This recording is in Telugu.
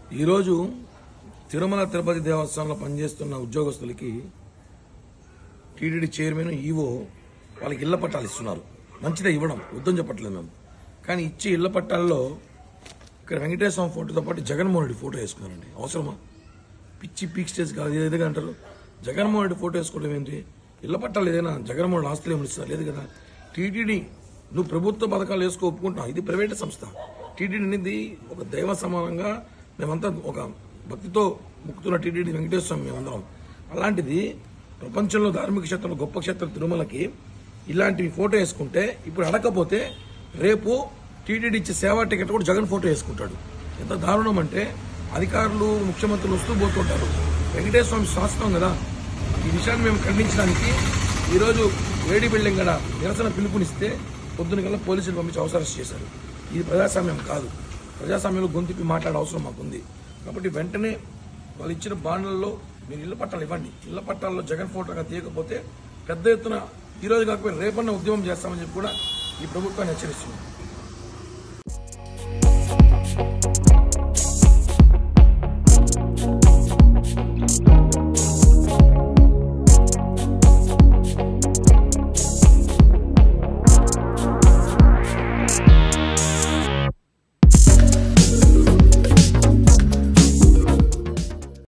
ఈరోజు తిరుమల తిరుపతి దేవస్థానంలో పనిచేస్తున్న ఉద్యోగస్తులకి టీటీడీ చైర్మన్ ఈవో వాళ్ళకి ఇళ్ల పట్టాలు ఇస్తున్నారు మంచిదే ఇవ్వడం వద్దని చెప్పట్లేదు మేము కానీ ఇచ్చే ఇళ్ల పట్టాల్లో ఇక్కడ వెంకటేశ్వర స్వామి ఫోటోతో పాటు జగన్మోహన్ రెడ్డి ఫోటో వేసుకున్నారండి అవసరమా పిచ్చి పీక్ స్టేజ్ కాదు ఏదైనా అంటారు జగన్మోహన్ రెడ్డి ఫోటో వేసుకోవడం ఏంటి ఇళ్ల పట్టాలు ఏదైనా జగన్మోహన్ రెడ్డి ఆస్తులు ఏమి ఇస్తారు లేదు కదా టీటీడీ నువ్వు ప్రభుత్వ పథకాలు వేసుకో ఒప్పుకుంటున్నావు ఇది ప్రైవేట్ సంస్థ టీటీడీ అనేది ఒక దైవ సమానంగా మేమంతా ఒక భక్తితో ముక్తున్న టీటీడీ వెంకటేశ్వర స్వామి మేమందరం అలాంటిది ప్రపంచంలో ధార్మిక క్షేత్రంలో గొప్ప క్షేత్రం తిరుమలకి ఇలాంటివి ఫోటో వేసుకుంటే ఇప్పుడు అడగకపోతే రేపు టీటీడీ ఇచ్చే సేవా టికెట్ కూడా జగన్ ఫోటో వేసుకుంటాడు ఎంత దారుణం అంటే అధికారులు ముఖ్యమంత్రులు వస్తూ పోతుంటారు వెంకటేశ్వర స్వామి శాస్త్రం కదా ఈ విషయాన్ని మేము ఖండించడానికి ఈరోజు వేడి బిల్డింగ్ గడ నిరసన పిలుపునిస్తే పొద్దున కల్లా పోలీసులు పంపించి అవసరం చేశారు ఇది ప్రజాస్వామ్యం కాదు ప్రజాస్వామ్యంలో గొంతుపి మాట్లాడే అవసరం మాకుంది కాబట్టి వెంటనే వాళ్ళు ఇచ్చిన బాండ్లలో మీరు ఇళ్ల పట్టాలు ఇవ్వండి ఇళ్ల పట్టాల్లో జగన్ ఫోటోగా తీయకపోతే పెద్ద ఎత్తున ఈ రోజు కాకపోతే రేపన్న ఉద్యమం చేస్తామని చెప్పి కూడా ఈ ప్రభుత్వాన్ని హెచ్చరిస్తుంది